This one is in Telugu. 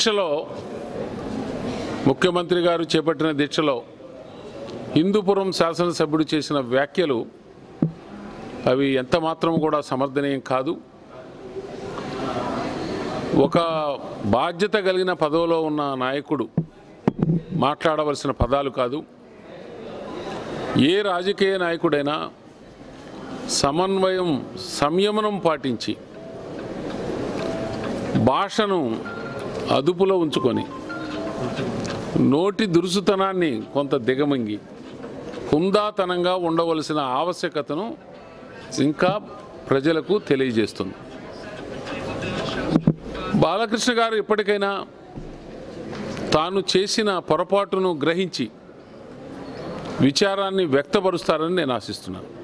దీక్షలో ముఖ్యమంత్రి గారు చేపట్టిన దీక్షలో హిందూపురం శాసనసభ్యుడు చేసిన వ్యాఖ్యలు అవి ఎంత మాత్రం కూడా సమర్థనీయం కాదు ఒక బాధ్యత కలిగిన పదవిలో ఉన్న నాయకుడు మాట్లాడవలసిన పదాలు కాదు ఏ రాజకీయ నాయకుడైనా సమన్వయం సంయమనం పాటించి భాషను అదుపులో ఉంచుకొని నోటి దురుసుతనాన్ని కొంత దిగమంగి హుందాతనంగా ఉండవలసిన ఆవశ్యకతను ఇంకా ప్రజలకు తెలియజేస్తుంది బాలకృష్ణ గారు ఇప్పటికైనా తాను చేసిన పొరపాటును గ్రహించి విచారాన్ని వ్యక్తపరుస్తారని నేను ఆశిస్తున్నాను